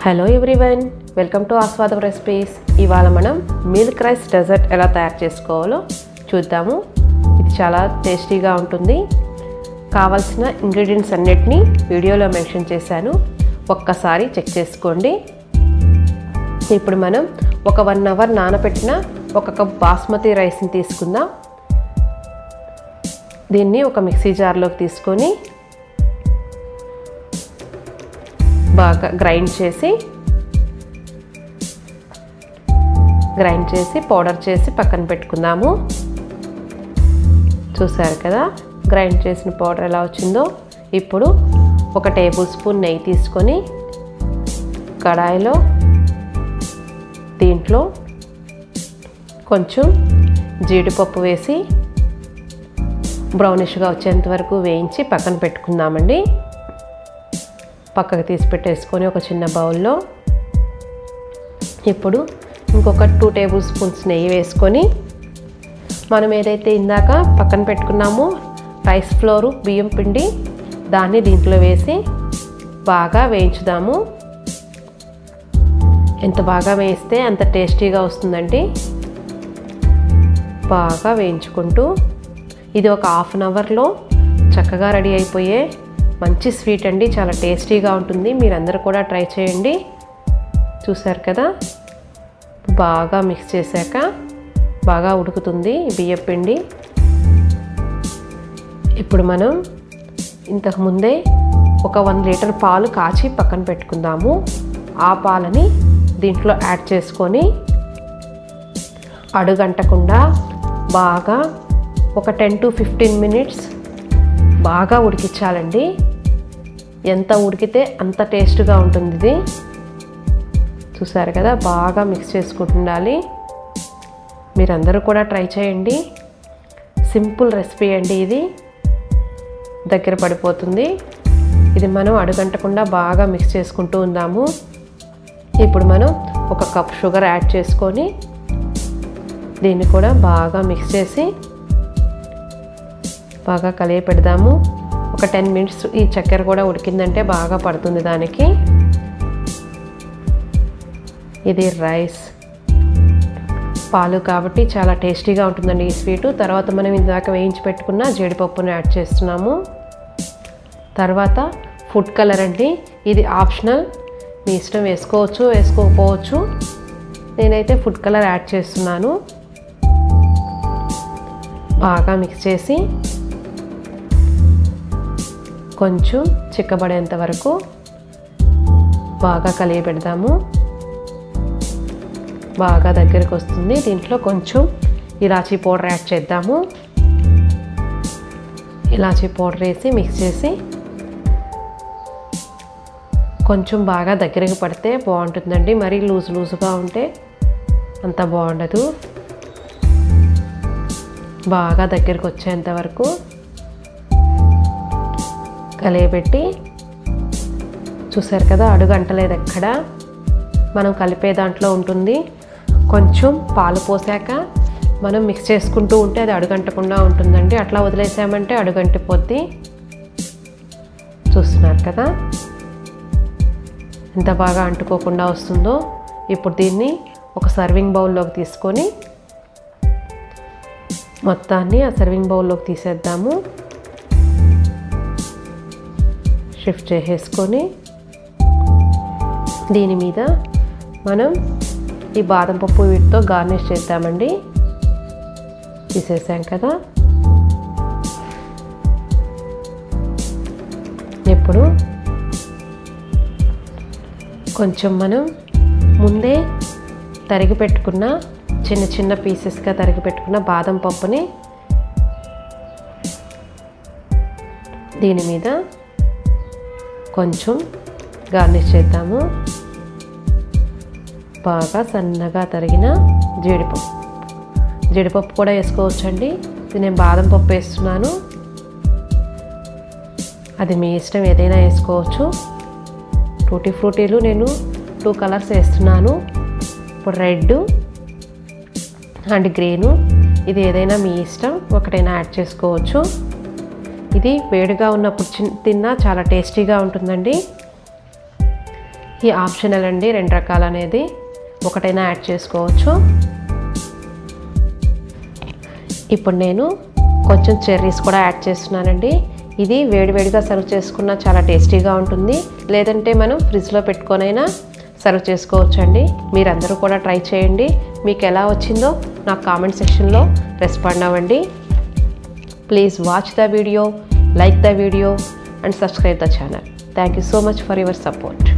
hello everyone welcome to Aaswadam recipes ఇవాళ మనం milk rice dessert ఎలా తయారు చేసుకోవాలో చూద్దాము ఇది చాలా టేస్టీగా ఉంటుంది కావాల్సిన ఇంగ్రీడియంట్స్ అన్నిటినీ వీడియోలో మెన్షన్ చేశాను ఒక్కసారి చెక్ చేసుకోండి ఇప్పుడు మనం ఒక వన్ అవర్ నానబెట్టిన ఒక కప్ బాస్మతి రైస్ని తీసుకుందాం దీన్ని ఒక మిక్సీ జార్లోకి తీసుకొని బాగా గ్రైండ్ చేసి గ్రైండ్ చేసి పౌడర్ చేసి పక్కన పెట్టుకుందాము చూసారు కదా గ్రైండ్ చేసిన పౌడర్ ఎలా వచ్చిందో ఇప్పుడు ఒక టేబుల్ స్పూన్ నెయ్యి తీసుకొని కడాయిలో దీంట్లో కొంచెం జీడిపప్పు వేసి బ్రౌనిష్గా వచ్చేంత వరకు వేయించి పక్కన పెట్టుకుందామండి పక్కకు తీసి పెట్టేసుకొని ఒక చిన్న బౌల్లో ఇప్పుడు ఇంకొక టూ టేబుల్ స్పూన్స్ నెయ్యి వేసుకొని మనం ఏదైతే ఇందాక పక్కన పెట్టుకున్నామో రైస్ ఫ్లోరు బియ్యం పిండి దాన్ని దీంట్లో వేసి బాగా వేయించుదాము ఎంత బాగా వేస్తే అంత టేస్టీగా వస్తుందండి బాగా వేయించుకుంటూ ఇది ఒక హాఫ్ అన్ అవర్లో చక్కగా రెడీ అయిపోయే మంచి స్వీట్ అండి చాలా టేస్టీగా ఉంటుంది మీరందరూ కూడా ట్రై చేయండి చూసారు కదా బాగా మిక్స్ చేశాక బాగా ఉడుకుతుంది బియ్యం పిండి ఇప్పుడు మనం ఇంతకుముందే ఒక వన్ లీటర్ పాలు కాచి పక్కన పెట్టుకుందాము ఆ పాలని దీంట్లో యాడ్ చేసుకొని అడుగంటకుండా బాగా ఒక టెన్ టు ఫిఫ్టీన్ మినిట్స్ బాగా ఉడికించాలండి ఎంత ఉడికితే అంత టేస్ట్గా ఉంటుంది ఇది చూసారు కదా బాగా మిక్స్ చేసుకుంటుండాలి మీరందరూ కూడా ట్రై చేయండి సింపుల్ రెసిపీ అండి ఇది దగ్గర పడిపోతుంది ఇది మనం అడుగంటకుండా బాగా మిక్స్ చేసుకుంటూ ఉందాము ఇప్పుడు మనం ఒక కప్ షుగర్ యాడ్ చేసుకొని దీన్ని కూడా బాగా మిక్స్ చేసి బాగా కలిగి పెడదాము ఒక టెన్ మినిట్స్ ఈ చక్కెర కూడా ఉడికిందంటే బాగా పడుతుంది దానికి ఇది రైస్ పాలు కాబట్టి చాలా టేస్టీగా ఉంటుందండి ఈ స్వీటు తర్వాత మనం ఇందాక వేయించి పెట్టుకున్న జీడిపప్పును యాడ్ చేస్తున్నాము తర్వాత ఫుడ్ కలర్ అండి ఇది ఆప్షనల్ మీ ఇష్టం వేసుకోవచ్చు వేసుకోకపోవచ్చు నేనైతే ఫుడ్ కలర్ యాడ్ చేస్తున్నాను బాగా మిక్స్ చేసి కొంచెం చిక్కబడేంత వరకు బాగా కలిగి పెడదాము బాగా దగ్గరికి వస్తుంది దీంట్లో కొంచెం ఇలాచీ పౌడర్ యాడ్ చేద్దాము ఇలాచీ పౌడర్ వేసి మిక్స్ చేసి కొంచెం బాగా దగ్గరికి పడితే బాగుంటుందండి మరీ లూజ్ లూజ్గా ఉంటే అంత బాగుండదు బాగా దగ్గరికి వచ్చేంత వరకు కలియబెట్టి చూసారు కదా అడుగు అంటలేదు ఎక్కడ మనం కలిపే దాంట్లో ఉంటుంది కొంచెం పాలు పోసాక మనం మిక్స్ చేసుకుంటూ ఉంటే అది అడుగంటకుండా ఉంటుందండి అట్లా వదిలేసామంటే అడుగంటిపోద్ది చూస్తున్నారు కదా ఎంత బాగా అంటుకోకుండా వస్తుందో ఇప్పుడు దీన్ని ఒక సర్వింగ్ బౌల్లోకి తీసుకొని మొత్తాన్ని ఆ సర్వింగ్ బౌల్లోకి తీసేద్దాము షిఫ్ట్ చేసేసుకొని దీని మీద మనం ఈ బాదం పప్పు వీటితో గార్నిష్ చేద్దామండి తీసేసాం కదా ఇప్పుడు కొంచెం మనం ముందే తరిగి పెట్టుకున్న చిన్న చిన్న పీసెస్గా తరిగి పెట్టుకున్న బాదం పప్పుని దీని మీద కొంచెం గార్నిష్ చేద్దాము బాగా సన్నగా తరిగిన జీడిపప్పు జీడిపప్పు కూడా వేసుకోవచ్చండి ఇది నేను బాదం పప్పు వేస్తున్నాను అది మీ ఇష్టం ఏదైనా వేసుకోవచ్చు టూటీ ఫ్రూటీలు నేను టూ కలర్స్ వేస్తున్నాను ఇప్పుడు రెడ్ అండ్ గ్రీను ఇది ఏదైనా మీ ఇష్టం ఒకటైనా యాడ్ చేసుకోవచ్చు ఇది వేడిగా ఉన్నప్పుడు చిన్ తిన్నా చాలా టేస్టీగా ఉంటుందండి ఈ ఆప్షనల్ అండి రెండు రకాలు అనేది ఒకటైనా యాడ్ చేసుకోవచ్చు ఇప్పుడు నేను కొంచెం చెర్రీస్ కూడా యాడ్ చేస్తున్నానండి ఇది వేడివేడిగా సర్వ్ చేసుకున్న చాలా టేస్టీగా ఉంటుంది లేదంటే మనం ఫ్రిడ్జ్లో పెట్టుకొనైనా సర్వ్ చేసుకోవచ్చండి మీరందరూ కూడా ట్రై చేయండి మీకు ఎలా వచ్చిందో నాకు కామెంట్ సెక్షన్లో రెస్పాండ్ అవ్వండి please watch the video like the video and subscribe the channel thank you so much for your support